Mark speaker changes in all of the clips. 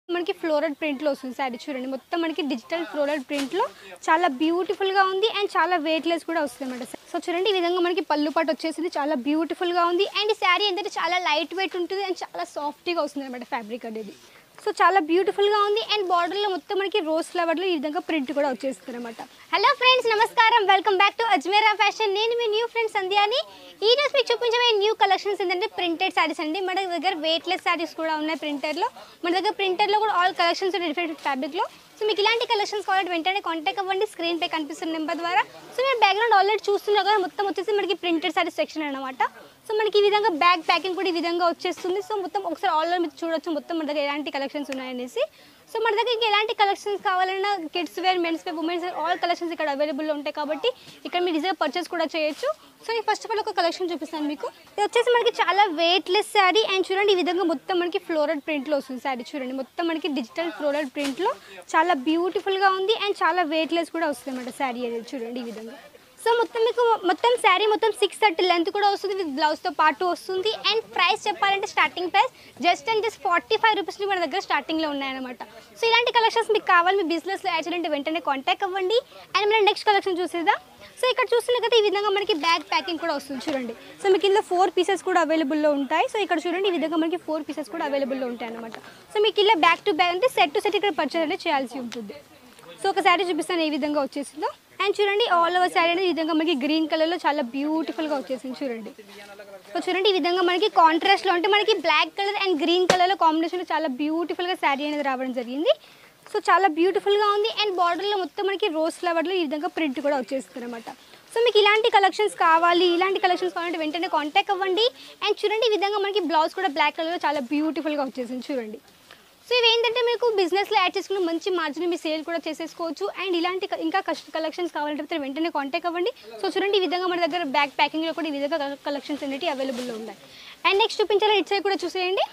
Speaker 1: మనకి ఫ్లోరల్ ప్రింట్లో వస్తుంది శారీ చూడండి మొత్తం మనకి డిజిటల్ ఫ్లోరల్ ప్రింట్లో చాలా బ్యూటిఫుల్గా ఉంది అండ్ చాలా వెయిట్లెస్ కూడా వస్తుంది అనమాట సో చూడండి ఈ విధంగా మనకి పళ్ళు పాటు వచ్చేసింది చాలా బ్యూటిఫుల్గా ఉంది అండ్ ఈ శారీ ఏంటంటే చాలా లైట్ వెయిట్ ఉంటుంది అండ్ చాలా సాఫ్ట్గా వస్తుంది అనమాట ఫ్యాబ్రిక్ అనేది సో చాలా బ్యూటిఫుల్గా ఉంది అండ్ బార్డర్లో మొత్తం మనకి రోజ్ ఫ్లవర్లో ఈ విధంగా ప్రింట్ కూడా వచ్చేస్తుంది అనమాట హలో ఫ్రెండ్స్ నమస్కారం welcome back to Ajmera fashion నేను మీ న్యూ ఫ్రెండ్ సంధ్యాని ఈ రోజు మీకు చూపించబోయే న్యూ కలెక్షన్స్ ఏంటంటే ప్రింటెడ్ శారీస్ అండి మన దగ్గర వెయిట్లెస్ శారీస్ కూడా ఉన్నాయి ప్రింటర్లో మన దగ్గర ప్రింటర్లో కూడా ఆల్ కలెక్షన్స్ ఉన్నాయి డిఫరెంట్ ఫ్యాబ్రిక్లో సో మీకు ఇలాంటి కలెక్షన్స్ కావాలంటే వెంటనే కాంటాక్ట్ అవ్వండి స్క్రీన్ పై కనిపిస్తున్న నెంబర్ ద్వారా సో మీరు బ్యాక్గ్రౌండ్ ఆల్రెడీ చూస్తున్నారు కదా మొత్తం వచ్చేసి మనకి ప్రింటెడ్ శారీస్ సెక్షన్ అనమాట సో మనకి ఈ విధంగా బ్యాగ్ ప్యాకింగ్ కూడా ఈ విధంగా వచ్చేస్తుంది సో మొత్తం ఒకసారి ఆల్రెడీ మీరు చూడొచ్చు మొత్తం మన దగ్గర ఎలాంటి కలెక్షన్స్ ఉన్నాయనేసి సో మన దగ్గర ఇంకా ఎలాంటి కలెక్షన్స్ కావాలన్నా kids wear men's wear women's wear all collections ఇక్కడ అవైలబుల్లో ఉంటాయి కాబట్టి ఇక్కడ మీరు ఈజీగా పర్చేస్ కూడా చేయొచ్చు సో నేను ఫస్ట్ ఆఫ్ ఆల్ ఒక కలెక్షన్ చూపిస్తాను మీకు ఇది వచ్చేసి మనకి చాలా వెయిట్లెస్ శారీ అండ్ చూడండి ఈ విధంగా మొత్తం మనకి ఫ్లోరల్ ప్రింట్లో వస్తుంది శారీ చూడండి మొత్తం మనకి డిజిటల్ ఫ్లోరల్ ప్రింట్లో చాలా బ్యూటిఫుల్గా ఉంది అండ్ చాలా వెయిట్లెస్ కూడా వస్తుంది అన్నమాట శారీ అనేది చూడండి ఈ విధంగా సో మొత్తం మీకు మొత్తం శారీ మొత్తం సిక్స్ థర్టీ లెంత్ కూడా వస్తుంది విత్ బ్లౌజ్తో పాటు వస్తుంది అండ్ ప్రైస్ చెప్పాలంటే starting price just and just forty five rupees మన దగ్గర స్టార్టింగ్లో ఉన్నాయన్నమాట సో ఇలాంటి కలెక్షన్స్ మీకు కావాలి మీ బిజినెస్లో యాడ్ చేయాలంటే వెంటనే కాంటాక్ట్ అవ్వండి అండ్ మనం నెక్స్ట్ కలెక్షన్ చూసేదా సో ఇక్కడ చూస్తున్న కదా ఈ విధంగా మనకి బ్యాగ్ ప్యాకింగ్ కూడా వస్తుంది చూడండి సో మీకు ఇందులో ఫోర్ పీసెస్ కూడా అవైలబుల్లో ఉంటాయి సో ఇక్కడ చూడండి ఈ విధంగా మనకి ఫోర్ పీసెస్ కూడా అవైలబుల్లో ఉంటాయి అనమాట సో మీకు ఇలా బ్యాక్ టు బ్యాగ్ అంటే సెట్ టు సెట్ ఇక్కడ పర్చేస్ అనేది చేయాల్సి ఉంటుంది సో ఒక శారీ చూపిస్తాను ఏ విధంగా వచ్చేసిందో అండ్ చూడండి ఆల్ ఓవర్ శారీ అనేది ఈ విధంగా మనకి గ్రీన్ కలర్లో చాలా బ్యూటిఫుల్గా వచ్చేసింది చూడండి సో చూడండి ఈ విధంగా మనకి కాంట్రాస్ట్లో అంటే మనకి బ్లాక్ కలర్ అండ్ గ్రీన్ కలర్లో కాంబినేషన్లో చాలా బ్యూటిఫుల్గా శారీ అనేది రావడం జరిగింది సో చాలా బ్యూటిఫుల్గా ఉంది అండ్ బార్డర్లో మొత్తం మనకి రోజ్ ఫ్లవర్లో ఈ విధంగా ప్రింట్ కూడా వచ్చేస్తుంది అనమాట సో మీకు ఇలాంటి కలెక్షన్స్ కావాలి ఇలాంటి కలెక్షన్స్ కావాలంటే వెంటనే కాంటాక్ట్ అవ్వండి అండ్ చూడండి ఈ విధంగా మనకి బ్లౌజ్ కూడా బ్లాక్ కలర్లో చాలా బ్యూటిఫుల్గా వచ్చేసింది చూడండి సో ఇవి ఏంటంటే మీకు బిజినెస్లో యాడ్ చేసుకుని మంచి మార్జిన్ మీ సేల్ కూడా చేసేసుకోవచ్చు అండ్ ఇలాంటి క- ఇంకా కష్ట కలెక్షన్స్ కావాలంటే వెంటనే కాంటాక్ట్ అవ్వండి సో చూడండి ఈ విధంగా మన దగ్గర బ్యాగ్ ప్యాకింగ్లో కూడా ఈ విధంగా కలెక్షన్స్ అనేవి అవైలబుల్లో ఉన్నాయి అండ్ నెక్స్ట్ చూపించాలి ఇట్ సైడ్ కూడా చూసేయండి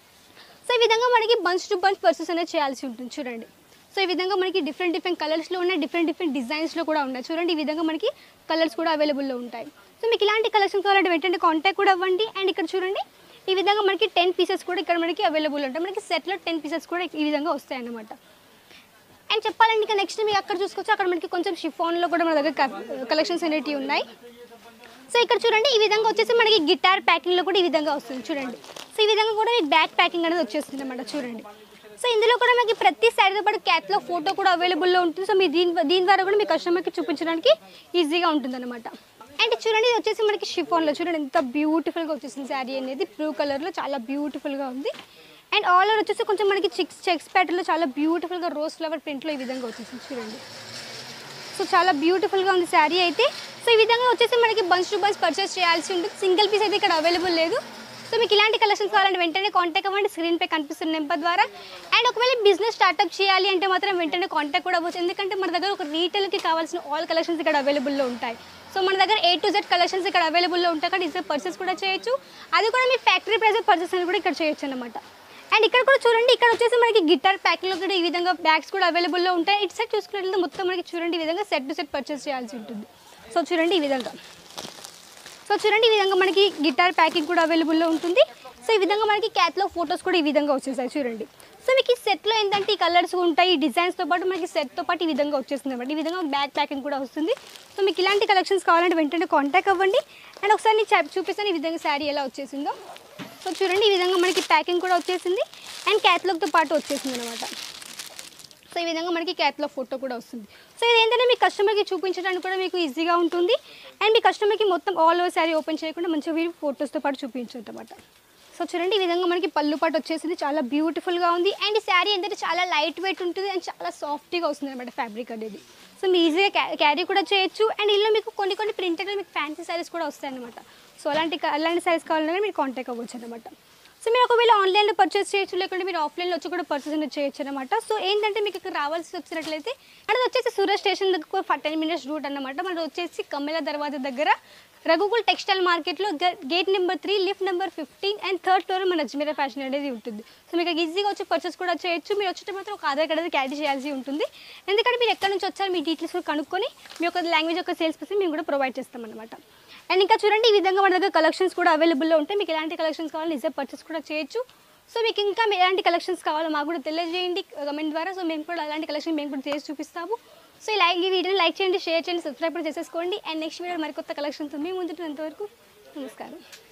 Speaker 1: సో ఈ విధంగా మనకి బంచ్ టు బంచ్ పర్సెస్ అనేది చేయాల్సి ఉంటుంది చూడండి సో ఈ విధంగా మనకి డిఫరెంట్ డిఫరెంట్ కలర్స్లో ఉన్నాయి డిఫరెంట్ డిఫరెంట్ డిజైన్స్లో కూడా ఉన్నాయి చూడండి ఈ విధంగా మనకి కలర్స్ కూడా అవైలబుల్లో ఉంటాయి సో మీకు ఇలాంటి కలెక్షన్స్ కావాలంటే వెంటనే కాంటాక్ట్ కూడా అవ్వండి అండ్ ఇక్కడ చూడండి ఈ విధంగా మనకి టెన్ పీసెస్ కూడా ఇక్కడ మనకి అవైలబుల్ ఉంటాయి మనకి సెట్లో టెన్ పీసెస్ కూడా ఈ విధంగా వస్తాయి అన్నమాట అండ్ చెప్పాలంటే ఇంకా నెక్స్ట్ మీకు అక్కడ చూసుకోవచ్చు అక్కడ మనకి కొంచెం షిఫాన్లో కూడా మన దగ్గర కలెక్షన్స్ అనేటివి ఉన్నాయి సో ఇక్కడ చూడండి ఈ విధంగా వచ్చేసి మనకి గిటార్ ప్యాకింగ్లో కూడా ఈ విధంగా వస్తుంది చూడండి సో ఈ విధంగా కూడా మీకు బ్యాక్ ప్యాకింగ్ అనేది వచ్చేస్తుంది అనమాట చూడండి సో ఇందులో కూడా మనకి ప్రతి శారీతో పాటు క్యాట్లో ఫోటో కూడా అవైలబుల్లో ఉంటుంది సో మీ దీని దీని ద్వారా కూడా మీ కస్టమర్కి చూపించడానికి ఈజీగా ఉంటుంది అనమాట అండ్ చూడండి ఇది వచ్చేసి మనకి షిఫాన్లో చూడండి ఎంత బ్యూటిఫుల్గా వచ్చేసింది శారీ అనేది బ్లూ కలర్లో చాలా బ్యూటిఫుల్గా ఉంది అండ్ ఆల్ ఓవర్ వచ్చేసి కొంచెం మనకి చిక్స్ చెక్స్ ప్యాటర్న్లో చాలా బ్యూటిఫుల్గా రోజ్ ఫ్లవర్ ప్రింట్లో ఈ విధంగా వచ్చేసింది చూడండి సో చాలా బ్యూటిఫుల్గా ఉంది శారీ అయితే సో ఈ విధంగా వచ్చేసి మనకి బంచ్ టు బంచ్ పర్చేస్ చేయాల్సి ఉంటుంది సింగిల్ పీస్ అయితే ఇక్కడ అవైలబుల్ లేదు సో మీకు ఇలాంటి కలెక్షన్స్ కావాలంటే వెంటనే కాంటాక్ట్ అవ్వండి స్క్రీన్ పై కనిపిస్తున్న నెంబర్ ద్వారా అండ్ ఒకవేళ బిజినెస్ స్టార్ట్అప్ చేయాలి అంటే మాత్రం వెంటనే కాంటాక్ట్ కూడా అవ్వచ్చు ఎందుకంటే మన దగ్గర ఒక రీటైల్కి కావాల్సిన ఆల్ కలెక్షన్స్ ఇక్కడ అవైలబుల్లో ఉంటాయి సో మన దగ్గర ఏ టు జెడ్ కలెక్షన్స్ ఇక్కడ అవైలబుల్లో ఉంటాయి కాబట్టి ఈజీగా పర్చేస్ కూడా చేయొచ్చు అది కూడా మీ ఫ్యాక్టరీ ప్రైస్ పర్చేస్ అని కూడా ఇక్కడ చేయొచ్చు అనమాట అండ్ ఇక్కడ కూడా చూడండి ఇక్కడ వచ్చేసి మనకి గిటార్ ప్యాక్లో కూడా ఈ విధంగా బ్యాగ్స్ కూడా అవైలబుల్లో ఉంటాయి ఇటు సైడ్ చూసుకున్నట్లయితే మొత్తం మనకి చూడండి ఈ విధంగా సెట్ టు సెట్ పర్చేస్ చేయాల్సి ఉంటుంది సో చూడండి ఈ విధంగా సో చూడండి ఈ విధంగా మనకి గిటార్ ప్యాకింగ్ కూడా అవైలబుల్లో ఉంటుంది సో ఈ విధంగా మనకి క్యాట్లో ఫొటోస్ కూడా ఈ విధంగా వచ్చేసాయి చూడండి సో మీకు ఈ సెట్లో ఏంటంటే ఈ కలర్స్ ఉంటాయి ఈ డిజైన్స్తో పాటు మనకి సెట్తో పాటు ఈ విధంగా వచ్చేస్తుంది అనమాట ఈ విధంగా బ్యాగ్ ప్యాకింగ్ కూడా వస్తుంది సో మీకు ఇలాంటి కలెక్షన్స్ కావాలంటే వెంటనే కాంటాక్ట్ అవ్వండి అండ్ ఒకసారి నేను చెప్- చూపిస్తాను ఈ విధంగా శారీ ఎలా వచ్చేసిందో సో చూడండి ఈ విధంగా మనకి ప్యాకింగ్ కూడా వచ్చేసింది అండ్ క్యాట్లాగ్తో పాటు వచ్చేసింది అనమాట సో ఈ విధంగా మనకి క్యాట్లో ఫోటో కూడా వస్తుంది సో ఇది ఏంటంటే మీ కస్టమర్కి చూపించడానికి కూడా మీకు ఈజీగా ఉంటుంది అండ్ మీ కస్టమర్కి మొత్తం ఆల్ ఓవర్ శారీ ఓపెన్ చేయకుండా మంచిగా మీరు ఫొటోస్తో పాటు చూపించచ్చు అనమాట సో చూడండి ఈ విధంగా మనకి పళ్ళు పాటు వచ్చేసింది చాలా బ్యూటిఫుల్గా ఉంది అండ్ ఈ శారీ ఏంటంటే చాలా లైట్ వెయిట్ ఉంటుంది అండ్ చాలా సాఫ్ట్గా వస్తుంది అనమాట ఫ్యాబ్రిక్ అనేది సో మీరు ఈజీగా క్యా క్యారీ కూడా చేయొచ్చు అండ్ ఇందులో మీకు కొన్ని కొన్ని ప్రింటెడ్ మీకు ఫ్యాన్సీ శారీస్ కూడా వస్తాయి అనమాట సో అలాంటి అలాంటి శారీస్ కావాలన్నా మీరు కాంటాక్ట్ అవ్వచ్చు అనమాట సో మీరు ఒకవేళ ఆన్లైన్లో పర్చేస్ చేయొచ్చు లేకుంటే మీరు ఆఫ్లైన్లో వచ్చి కూడా పర్చేస్ అనేది చేయొచ్చు అనమాట సో ఏంటంటే మీకు ఇక్కడ రావాల్సి వచ్చినట్లయితే అంటే వచ్చేసి సూరత్ స్టేషన్ దగ్గర టెన్ మినిట్స్ రూట్ అనమాట మనది వచ్చేసి కమ్మెల దర్వాజా దగ్గర రఘుకుల్ టెక్స్టైల్ మార్కెట్లో gate number three lift number fifteen and third floor మన అజ్మీరా ఫ్యాషన్ అనేది ఉంటుంది సో మీకు ఈజీగా వచ్చి పర్చేస్ కూడా చేయొచ్చు మీరు వచ్చేట మాత్రం ఒక ఆధార్ కార్డ్ అనేది క్యారీ చేయాల్సి ఉంటుంది ఎందుకంటే మీరు ఎక్కడి నుంచి వచ్చారు మీ డీటెయిల్స్ కూడా కనుక్కొని మీ యొక్క లాంగ్వేజ్ యొక్క సేల్స్ పర్సన్ మేము కూడా ప్రొవైడ్ చేస్తాం అనమాట అండ్ ఇంకా చూడండి ఈ విధంగా మన దగ్గర కలెక్షన్స్ కూడా అవైలబుల్లో ఉంటాయి మీకు ఎలాంటి కలెక్షన్స్ కావాలి నిజే పర్చేస్ కూడా చేయొచ్చు సో మీకు ఇంకా ఎలాంటి కలెక్షన్స్ కావాలో మాకు కూడా తెలియజేయండి కమెంట్ ద్వారా సో మేము కూడా అలాంటి కలెక్షన్ మేము కూడా చేసి చూపిస్తాము సో ఈ లైక్ ఈ వీడియోని లైక్ చేయండి షేర్ చేయండి సబ్స్క్రైబ్ కూడా చేసేసుకోండి అండ్ నెక్స్ట్ వీడియో మరికొత్త కలెక్షన్తో మేము ముందుంటున్నంత వరకు నమస్కారం